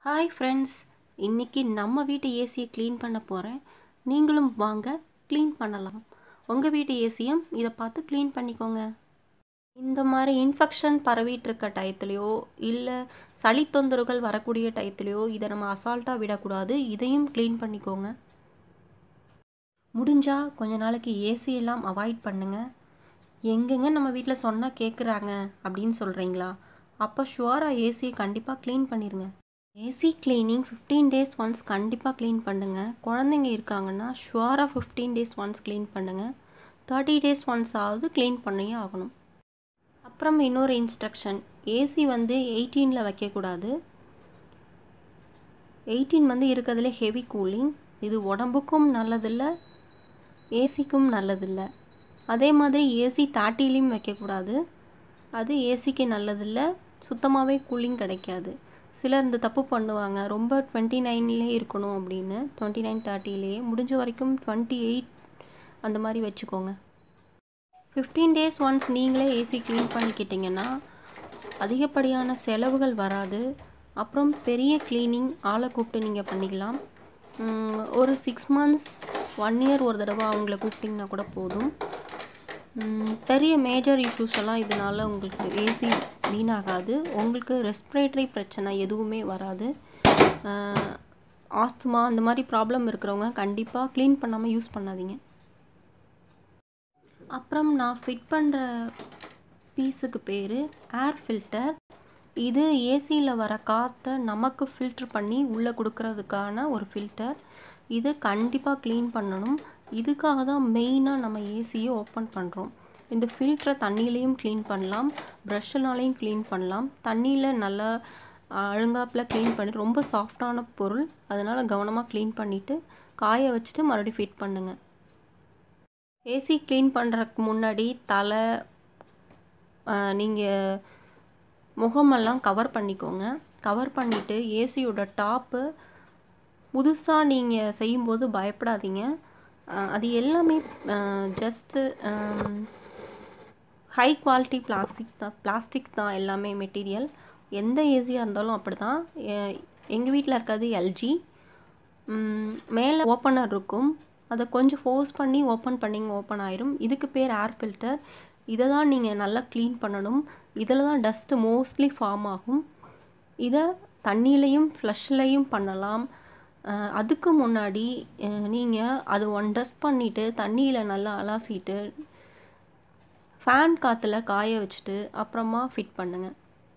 hi friends இன்றைக்கி நம்ம வீட்டு ஏசியை க்ளீன் பண்ண போகிறேன் நீங்களும் வாங்க க்ளீன் பண்ணலாம் உங்கள் வீட்டு ஏசியும் இதை பார்த்து க்ளீன் பண்ணிக்கோங்க இந்த மாதிரி இன்ஃபெக்ஷன் பரவிட்டு இருக்க டயத்துலையோ இல்லை சளி தொந்தரவுகள் வரக்கூடிய டயத்துலையோ இதை நம்ம அசால்ட்டாக விடக்கூடாது இதையும் க்ளீன் பண்ணிக்கோங்க முடிஞ்சால் கொஞ்ச நாளைக்கு ஏசி எல்லாம் அவாய்ட் பண்ணுங்கள் எங்கெங்க நம்ம வீட்டில் சொன்னால் கேட்குறாங்க அப்படின்னு சொல்கிறீங்களா அப்போ ஷுவராக ஏசியை கண்டிப்பாக க்ளீன் பண்ணிடுங்க AC cleaning fifteen days once கண்டிப்பாக க்ளீன் பண்ணுங்கள் குழந்தைங்க இருக்காங்கன்னா ஷுவராக ஃபிஃப்டீன் டேஸ் ஒன்ஸ் க்ளீன் பண்ணுங்கள் தேர்ட்டி டேஸ் ஒன்ஸ் ஆகுது க்ளீன் பண்ணியே ஆகணும் அப்புறம் இன்னொரு இன்ஸ்ட்ரக்ஷன் ஏசி வந்து எயிட்டீனில் வைக்கக்கூடாது எயிட்டீன் வந்து இருக்கிறதுலே ஹெவி கூலிங் இது உடம்புக்கும் நல்லதில்லை ஏசிக்கும் நல்லதில்லை அதே மாதிரி ஏசி தேர்ட்டிலையும் வைக்கக்கூடாது அது ஏசிக்கு நல்லதில்லை சுத்தமாகவே கூலிங் கிடைக்காது சிலர் இந்த தப்பு பண்ணுவாங்க ரொம்ப டுவெண்ட்டி நைன்லேயே இருக்கணும் அப்படின்னு டுவெண்ட்டி நைன் தேர்ட்டிலேயே முடிஞ்ச வரைக்கும் டுவெண்ட்டி எயிட் அந்த மாதிரி வச்சுக்கோங்க ஃபிஃப்டீன் டேஸ் ஒன்ஸ் நீங்களே ஏசி க்ளீன் பண்ணிக்கிட்டிங்கன்னா அதிகப்படியான செலவுகள் வராது அப்புறம் பெரிய க்ளீனிங் ஆளை கூப்பிட்டு நீங்கள் பண்ணிக்கலாம் ஒரு சிக்ஸ் மந்த்ஸ் ஒன் இயர் ஒரு தடவை அவங்கள கூப்பிட்டிங்கன்னா கூட போதும் பெரிய மேஜர் இஷ்யூஸ் எல்லாம் இதனால் உங்களுக்கு ஏசி வீணாகாது உங்களுக்கு ரெஸ்பிரேட்டரி பிரச்சனை எதுவுமே வராது ஆஸ்துமா அந்த மாதிரி ப்ராப்ளம் இருக்கிறவங்க கண்டிப்பாக க்ளீன் பண்ணாமல் யூஸ் பண்ணாதீங்க அப்புறம் நான் ஃபிட் பண்ணுற பீஸுக்கு பேர் ஏர் ஃபில்டர் இது ஏசியில் வர காற்றை நமக்கு ஃபில்ட்ரு பண்ணி உள்ளே கொடுக்கறதுக்கான ஒரு ஃபில்டர் இது கண்டிப்பாக க்ளீன் பண்ணணும் இதுக்காக தான் மெயினாக நம்ம ஏசியை ஓப்பன் பண்ணுறோம் இந்த ஃபில்டரை தண்ணியிலையும் க்ளீன் பண்ணலாம் ப்ரஷ்ஷினாலையும் க்ளீன் பண்ணலாம் தண்ணியில் நல்லா அழுங்காப்பில் க்ளீன் பண்ணி ரொம்ப சாஃப்டான பொருள் அதனால் கவனமாக க்ளீன் பண்ணிவிட்டு காய வச்சுட்டு மறுபடியும் ஃபிட் பண்ணுங்கள் ஏசி க்ளீன் பண்ணுறதுக்கு முன்னாடி தலை நீங்கள் முகமெல்லாம் கவர் பண்ணிக்கோங்க கவர் பண்ணிவிட்டு ஏசியோட டாப்பு புதுசாக நீங்கள் செய்யும்போது பயப்படாதீங்க அது எல்லாமே ஜஸ்ட்டு ஹை குவாலிட்டி பிளாஸ்டிக் தான் பிளாஸ்டிக்ஸ் தான் எல்லாமே மெட்டீரியல் எந்த ஏசியாக இருந்தாலும் அப்படி தான் எங்கள் வீட்டில் இருக்கிறது எல்ஜி மேலே ஓப்பனர் இருக்கும் அதை கொஞ்சம் ஃபோர்ஸ் பண்ணி ஓப்பன் பண்ணிங்க ஓப்பன் ஆயிரும் இதுக்கு பேர் ஏர் ஃபில்டர் இதை தான் நீங்கள் நல்லா க்ளீன் பண்ணணும் இதில் தான் டஸ்ட்டு மோஸ்ட்லி ஃபார்ம் ஆகும் இதை தண்ணியிலையும் ஃப்ளஷ்லையும் பண்ணலாம் அதுக்கு முன்னாடி நீங்கள் அது ஒன் டஸ்ட் பண்ணிவிட்டு தண்ணியில் நல்லா அலாசிட்டு ஃபேன் காற்றுல காய வச்சுட்டு அப்புறமா ஃபிட் பண்ணுங்கள்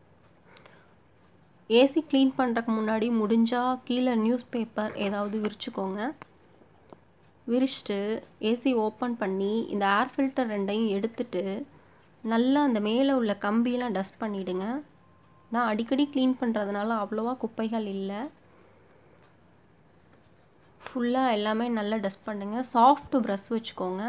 ஏசி க்ளீன் பண்ணுறதுக்கு முன்னாடி முடிஞ்சால் கீழே நியூஸ் பேப்பர் ஏதாவது விரிச்சுக்கோங்க விரிச்சிட்டு ஏசி ஓப்பன் பண்ணி இந்த ஏர் ஃபில்டர் ரெண்டையும் எடுத்துட்டு நல்லா அந்த மேலே உள்ள கம்பியெல்லாம் டஸ்ட் பண்ணிவிடுங்க நான் அடிக்கடி க்ளீன் பண்ணுறதுனால அவ்வளோவா குப்பைகள் இல்லை ஃபுல்லாக எல்லாமே நல்லா டஸ்ட் பண்ணுங்கள் சாஃப்ட் ப்ரஷ் வச்சுக்கோங்க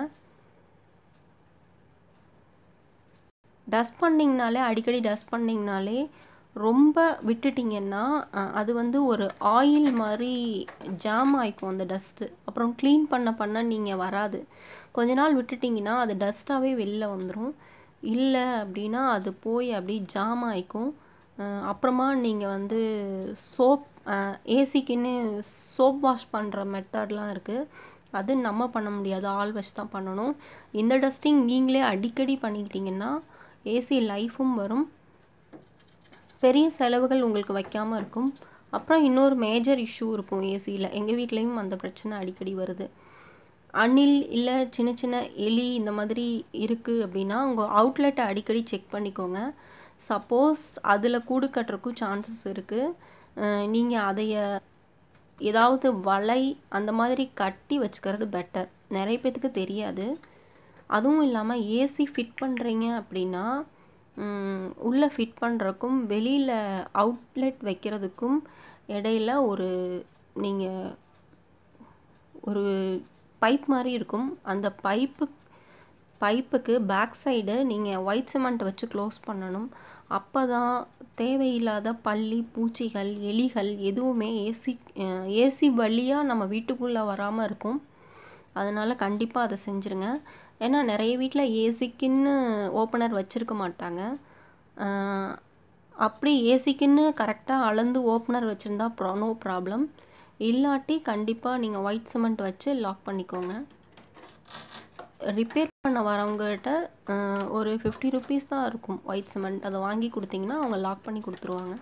டஸ்ட் பண்ணிங்கனாலே அடிக்கடி டஸ்ட் பண்ணிங்கனாலே ரொம்ப விட்டுட்டிங்கன்னா அது வந்து ஒரு ஆயில் மாதிரி ஜாம் ஆகிக்கும் அந்த டஸ்ட்டு அப்புறம் க்ளீன் பண்ண பண்ண நீங்கள் வராது கொஞ்ச நாள் விட்டுட்டிங்கன்னா அது டஸ்ட்டாகவே வெளில வந்துடும் இல்லை அப்படின்னா அது போய் அப்படி ஜாம் ஆகிக்கும் அப்புறமா நீங்கள் வந்து சோப் ஏசிக்குன்னு சோப் வாஷ் பண்ணுற மெத்தட்லாம் இருக்குது அது நம்ம பண்ண முடியாது ஆள் வச்சு தான் பண்ணணும் இந்த டஸ்டிங் நீங்களே அடிக்கடி பண்ணிக்கிட்டிங்கன்னா ஏசி லைஃபும் வரும் பெரிய செலவுகள் உங்களுக்கு வைக்காமல் இருக்கும் அப்புறம் இன்னொரு மேஜர் இஷ்யூ இருக்கும் ஏசியில் எங்கள் வீட்லேயும் அந்த பிரச்சனை அடிக்கடி வருது அணில் இல்லை சின்ன சின்ன எலி இந்த மாதிரி இருக்குது அப்படின்னா உங்கள் அவுட்லெட்டை அடிக்கடி செக் பண்ணிக்கோங்க சப்போஸ் அதில் கூடு கட்டுறக்கும் சான்சஸ் இருக்குது நீங்கள் அதைய ஏதாவது வலை அந்த மாதிரி கட்டி வச்சுக்கிறது பெட்டர் நிறைய பேத்துக்கு தெரியாது அதுவும் இல்லாமல் ஏசி ஃபிட் பண்ணுறீங்க அப்படின்னா உள்ளே ஃபிட் பண்ணுறக்கும் வெளியில் அவுட்லெட் வைக்கிறதுக்கும் இடையில ஒரு நீங்கள் ஒரு பைப் மாதிரி இருக்கும் அந்த பைப்பு பைப்புக்கு பேக் சைடு நீங்கள் ஒயிட் சிமெண்ட் வச்சு க்ளோஸ் பண்ணணும் அப்போ தான் தேவையில்லாத பள்ளி பூச்சிகள் எலிகள் எதுவுமே ஏசி ஏசி வழியாக நம்ம வீட்டுக்குள்ளே வராமல் இருக்கும் அதனால் கண்டிப்பாக அதை செஞ்சுருங்க ஏன்னா நிறைய வீட்டில் ஏசிக்குன்னு ஓப்பனர் வச்சுருக்க மாட்டாங்க அப்படி ஏசிக்குன்னு கரெக்டாக அளந்து ஓப்பனர் வச்சுருந்தா ப்ரா நோ ப்ராப்ளம் இல்லாட்டி கண்டிப்பாக நீங்கள் ஒயிட் சிமெண்ட் வச்சு லாக் பண்ணிக்கோங்க ரிப்பேர் பண்ண வரவங்ககிட்ட அஹ், ஒரு ஃபிஃப்டி ருபீஸ் தான் இருக்கும் ஒயிட் சிமெண்ட் அதை வாங்கி கொடுத்தீங்கன்னா அவங்க லாக் பண்ணி கொடுத்துருவாங்க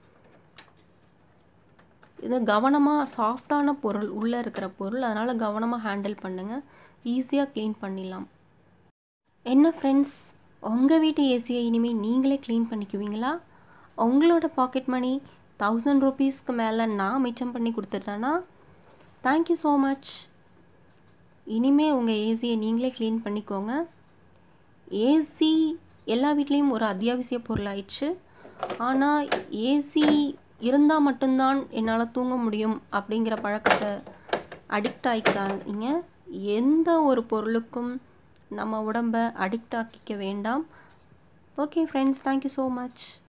இது கவனமாக சாஃப்டான பொருள் உள்ளே இருக்கிற பொருள் அதனால் கவனமாக ஹேண்டில் பண்ணுங்கள் ஈஸியாக க்ளீன் பண்ணிடலாம் என்ன ஃப்ரெண்ட்ஸ் உங்கள் வீட்டு ஏசியை இனிமேல் நீங்களே க்ளீன் பண்ணிக்குவீங்களா உங்களோட பாக்கெட் மணி தௌசண்ட் ருபீஸ்க்கு மேலே நான் மிச்சம் பண்ணி கொடுத்துட்டேன்னா தேங்க்யூ ஸோ மச் இனிமே உங்கள் ஏசியை நீங்களே க்ளீன் பண்ணிக்கோங்க ஏசி எல்லா வீட்லேயும் ஒரு அத்தியாவசிய பொருள் ஆயிடுச்சு ஆனால் ஏசி இருந்தால் மட்டும்தான் என்னால் தூங்க முடியும் அப்படிங்கிற பழக்கத்தை அடிக்ட் ஆகிக்காதீங்க எந்த ஒரு பொருளுக்கும் நம்ம உடம்பை அடிக்ட் ஆக்கிக்க வேண்டாம் okay friends thank you so much